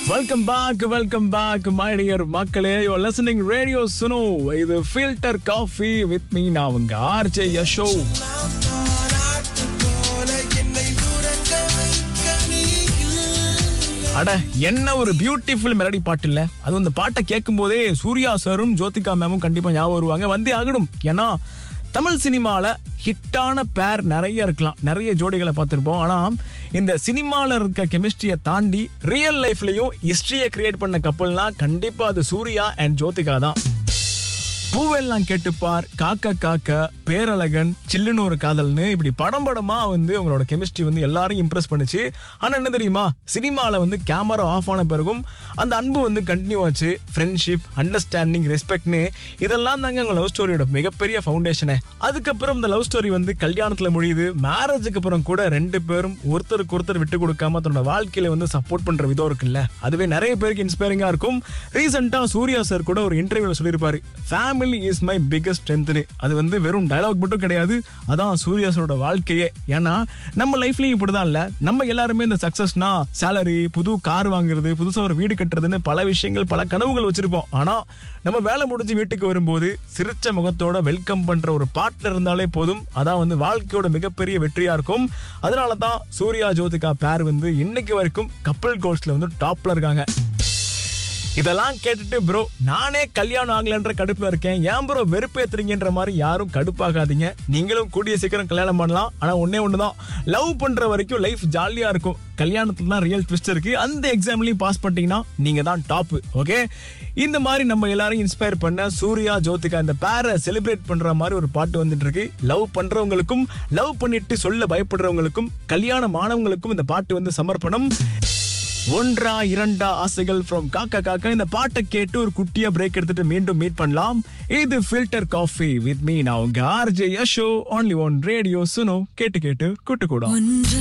welcome back welcome back my dear மக்களே you listening radio Suno இது filter coffee with me நான் உங்க RJ Yasho அட என்ன ஒரு பியூட்டிஃபுல் மெலடி பாட்டு இல்ல அது இந்த பாட்டை கேட்கும் போதே சூர்யா சாரும் ஜோதிகா மேமும் கண்டிப்பா ஞாபகம் வருவாங்க வந்தே ஆகணும் ஏன்னா தமிழ் சினிமால ஹிட்டான பேர் நிறைய இருக்கலாம் நிறைய ஜோடிகளை பார்த்திருப்போம் ஆனா இந்த சினிமால இருக்க கெமிஸ்ட்ரியை தாண்டி ரியல் லைஃப்லயும் ஹிஸ்டரியை கிரியேட் பண்ண கப்பல்னா கண்டிப்பா அது சூர்யா அண்ட் ஜோதிகா தான் பூவெல்லாம் கேட்டுப்பார் காக்க காக்க பேரழகன் சில்லுன்னு ஒரு காதல்னு இப்படி படம் படமா வந்து அவங்களோட கெமிஸ்ட்ரி வந்து எல்லாரையும் இம்ப்ரெஸ் பண்ணுச்சு ஆனா என்ன தெரியுமா சினிமால வந்து கேமரா ஆஃப் ஆன பிறகும் அந்த அன்பு வந்து கண்டினியூ ஆச்சு ஃப்ரெண்ட்ஷிப் அண்டர்ஸ்டாண்டிங் ரெஸ்பெக்ட்னு இதெல்லாம் தாங்க அவங்க லவ் ஸ்டோரியோட மிகப்பெரிய ஃபவுண்டேஷனே அதுக்கப்புறம் இந்த லவ் ஸ்டோரி வந்து கல்யாணத்துல முடியுது மேரேஜுக்கு அப்புறம் கூட ரெண்டு பேரும் ஒருத்தருக்கு ஒருத்தர் விட்டு கொடுக்காம தன்னோட வாழ்க்கையில வந்து சப்போர்ட் பண்ற விதம் இருக்குல்ல அதுவே நிறைய பேருக்கு இன்ஸ்பைரிங்கா இருக்கும் ரீசெண்டா சூர்யா சார் கூட ஒரு இன்டர்வியூல சொல்லியிருப்பாரு ஃபேமிலி இஸ் மை பிக்கஸ்ட் ஸ்ட்ரென்த்னு அது வந்து வெறும் டயலாக் மட்டும் கிடையாது அதான் சூர்யா சாரோட வாழ்க்கையே ஏன்னா நம்ம லைஃப்லயும் இப்படிதான் இல்ல நம்ம எல்லாருமே இந்த சக்சஸ்னா சேலரி புது கார் வாங்குறது புதுசா ஒரு வீடு கட்டுறதுன்னு பல விஷயங்கள் பல கனவுகள் வச்சிருப்போம் ஆனா நம்ம வேலை முடிஞ்சு வீட்டுக்கு வரும்போது சிரிச்ச முகத்தோட வெல்கம் பண்ற ஒரு பார்ட்னர் இருந்தாலே போதும் அதான் வந்து வாழ்க்கையோட மிகப்பெரிய வெற்றியா இருக்கும் அதனால தான் சூர்யா ஜோதிகா பேர் வந்து இன்னைக்கு வரைக்கும் கப்பல் கோல்ஸ்ல வந்து டாப்ல இருக்காங்க இதெல்லாம் கேட்டுட்டு ப்ரோ நானே கல்யாணம் ஆகலன்ற கடுப்புல இருக்கேன் ஏன் ப்ரோ வெறுப்பேத்துறீங்கன்ற மாதிரி யாரும் கடுப்பாகாதீங்க நீங்களும் கூடிய சீக்கிரம் கல்யாணம் பண்ணலாம் ஆனா ஒன்னே ஒண்ணுதான் லவ் பண்ற வரைக்கும் லைஃப் ஜாலியா இருக்கும் கல்யாணத்துல தான் ரியல் ட்விஸ்ட் இருக்கு அந்த எக்ஸாம்லயும் பாஸ் பண்ணிட்டீங்கன்னா நீங்க தான் டாப் ஓகே இந்த மாதிரி நம்ம எல்லாரும் இன்ஸ்பயர் பண்ண சூர்யா ஜோதிகா இந்த பேரை செலிப்ரேட் பண்ற மாதிரி ஒரு பாட்டு வந்துட்டு இருக்கு லவ் பண்றவங்களுக்கும் லவ் பண்ணிட்டு சொல்ல பயப்படுறவங்களுக்கும் கல்யாணம் ஆனவங்களுக்கும் இந்த பாட்டு வந்து சமர்ப்பணம் ஒன்றா இரண்டா ஆசைகள் ஃப்ரம் காக்கா காக்கா இந்த பாட்டை கேட்டு ஒரு குட்டியா பிரேக் எடுத்துட்டு மீண்டும் மீட் பண்ணலாம் இது ஃபில்டர் காஃபி வித் மீ நான் உங்க RJ Yasho only one radio Suno கேட்டு கேட்டு கூட்டு கூட